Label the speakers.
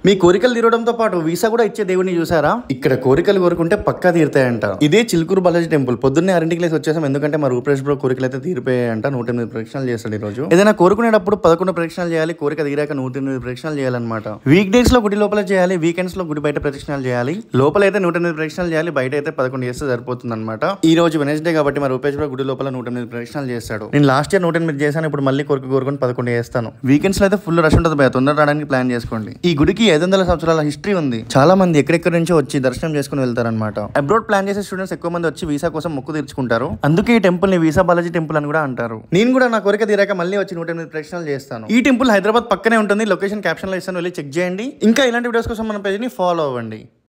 Speaker 1: మీ కోరికలు తీరడంతో పాటు వీసా కూడా ఇచ్చే దేవుడిని చూసారా ఇక్కడ కోరికలు కోరుకుంటే పక్కా తీరుతాయంట ఇదే చిలుకూరు బాలాజీ టెంపుల్ పొద్దున్నే ఆరింటికి లేసి వచ్చేసాం ఎందుకంటే మా రూపేష్ బ్రో కోరికలు అయితే తీరిపోయాయంట నూట ఎనిమిది ప్రదక్షిణాలు చేస్తాడు ఈ రోజు ఏదైనా కోరుకునేటప్పుడు పదకొండు ప్రదక్షిణాలు చేయాలి కోరిక తీరాక నూట ఎనిమిది ప్రదక్షిణాలు చేయాలన్నమాట వీక్ డేస్ లో గుడి లోపల చేయాలి వీకెండ్స్ లో గుడి బయట ప్రదక్షిణాలు చేయాలి లోపల అయితే నూట ఎనిమిది ప్రదక్షిణాలు చేయాలి బయట అయితే పదకొండు చేస్తే సరిపోతుంది అనమాట ఈ రోజు వెనస్డే కాబట్టి మా రూపేష్ బ్రో గుడి లోపల నూట ఎనిమిది ప్రదక్షిణాలు చేస్తాడు నేను లాస్ట్ ఇయర్ నూట ఎనిమిది చేశాను ఇప్పుడు మళ్ళీ కోరిక కోరుకొని పదకొండు చేస్తాను వీకెండ్స్ లో అయితే ఫుల్ రష్ ఉంటుంది భయ తొందర రావడానికి ప్లాన్ చేసుకోండి ఈ గుడికి ఐదు వందల సంవత్సరాల హిస్టరీ ఉంది చాలా మంది ఎక్కడెక్కడి నుంచో వచ్చి దర్శనం చేసుకుని వెళ్తారనమాట అబ్రోడ్ ప్లాన్ చేసే స్టూడెంట్స్ ఎక్కువ మంది వచ్చి వీసా కోసం మొక్కు తీర్చుకుంటారు అందుకే ఈ టెంపుల్ ని వీసా బాలాజీ టెంపుల్ అని కూడా అంటారు నేను కూడా నా కోరిక తీరాక మళ్ళీ వచ్చి నూట ఎనిమిది ప్రదక్షిణాలు చేస్తాను ఈ టెంపుల్ హైదరాబాద్ పక్కనే ఉంటుంది లొకేషన్ క్యాప్షన్ లో ఇస్తాను వెళ్ళి చెక్ చేయండి ఇంకా ఇలాంటి వీడియోస్ కోసం మన పేజ్ ని ఫాలో అవ్వండి